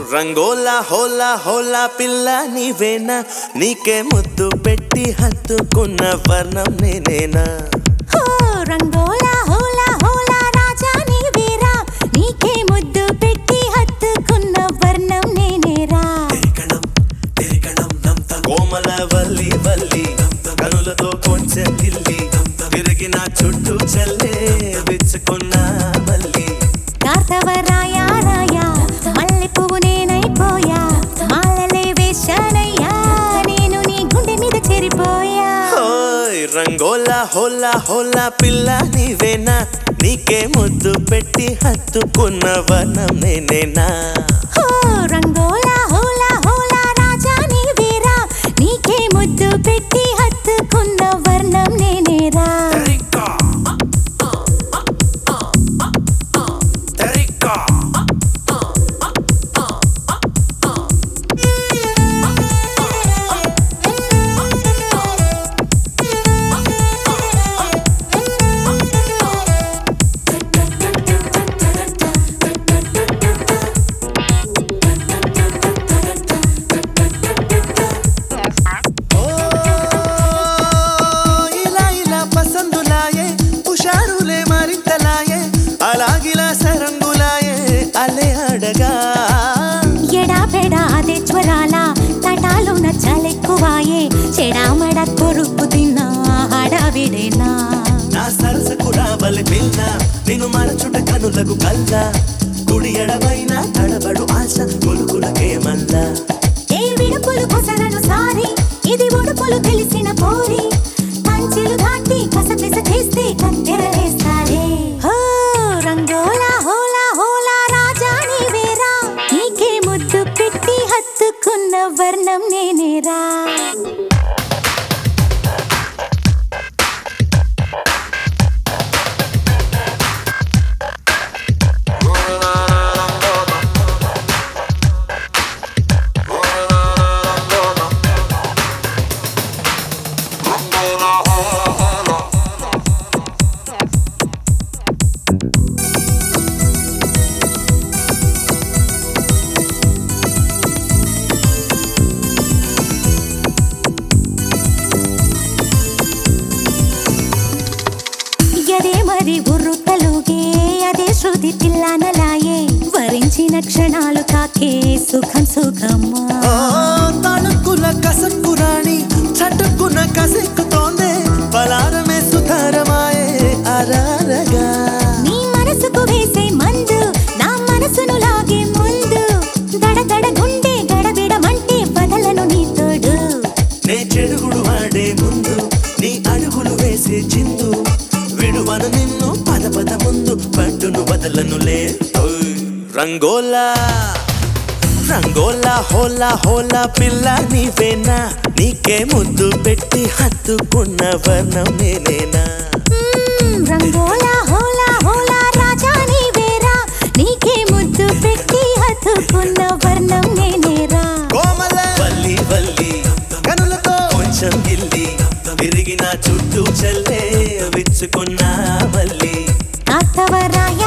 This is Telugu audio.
రంగోలా హోలా హోలా పిల్ల నీవేనా నీకే ముద్దు పెట్టి హత్తుకున్న వర్ణం నేనేనా హో రంగోలా హోలా హోలా రాజా నీవేరా నీకే ముద్దు పెట్టి హత్తుకున్న వర్ణం నేనేరా కోమల వల్లి వల్లి కనులతో కొంచెం గిల్లి తిరిగిన చుట్టూ చల్లే విచ్చుకున్నా మళ్ళీ కార్తవ రాయా రాయా మల్లె పువ్వు నేనైపోయా మాలలే వేశానయ్యా నేను నీ గుండె మీద చేరిపోయా ఓయ్ రంగోలా హోలా హోలా పిల్ల నీవేనా నీకే ముద్దు పెట్టి హత్తుకున్న వర్ణం నేనేనా హో రంగోలా హోలా హోలా రాజా నీవేరా నీకే ముద్దు పెట్టి హత్తుకున్న వర్ణం నేనేరా ఓ ఇలా ఇలా పసందులాయే హుషారులే మరింతలాయే అలాగిలా సరంగులాయే అలే అడగా ఎడా పెడా అదే జ్వరాల తటాలు నచ్చలెక్కువాయే చెడామడ కొరుకు తిన్నా హడావిడేనా నా సరసకు రావలి పిల్ల నిన్ను మరచుట కనులకు కల్ల కుడి ఎడమైన తడబడు ఆశ కొలుకులకే మల్లా ఏ విడుపులు కొసరను సారి ఇది ఉడుపులు తెలిసిన పోరి పంచెలు దాటి కసపిస చేస్తే కత్తెరలేస్తారే హో రంగోలా హోలా హోలా రాజా నీవేరా నీకే ముద్దు పెట్టి హత్తుకున్న వర్ణం నేనేరా ఎదే మరి ఉర్రు తలుగే అదే శృతి తిల్లానలాయే వరించిన క్షణాలు తాకే సుఖం సుఖమ్మా ఓ తణుకుల కసక్కు రాణి చటుక్కున కసెక్కుతోందే పలారమే సుతారమాయే అరారగా నీ మనసుకు వేసే మందు నా మనసును లాగే ముందు దడదడ గుండె గడబిడమంటే బదలను నీ తోడు నే చెడుగుడు ఆడే ముందు నీ అడుగులు వేసే చిందు విడువను నిన్ను పద పద ముందు పట్టును వదలనులే ఓయ్. రంగోలా రంగోలా హోలా హోలా పిల్ల నీవేనా నీకే ముద్దు పెట్టి హత్తుకున్న వర్ణం నేనేనా మ్మ్, రంగోలా హోలా హోలా రాజా నీవేరా నీకే ముద్దు పెట్టి హత్తుకున్న వర్ణం నేనేరా కోమల వల్లి వల్లి కనులతో కొంచెం గిల్లి తిరిగిన చుట్టూ చల్లే విచ్చుకున్నా మళ్ళీ కాస్తవ రాయ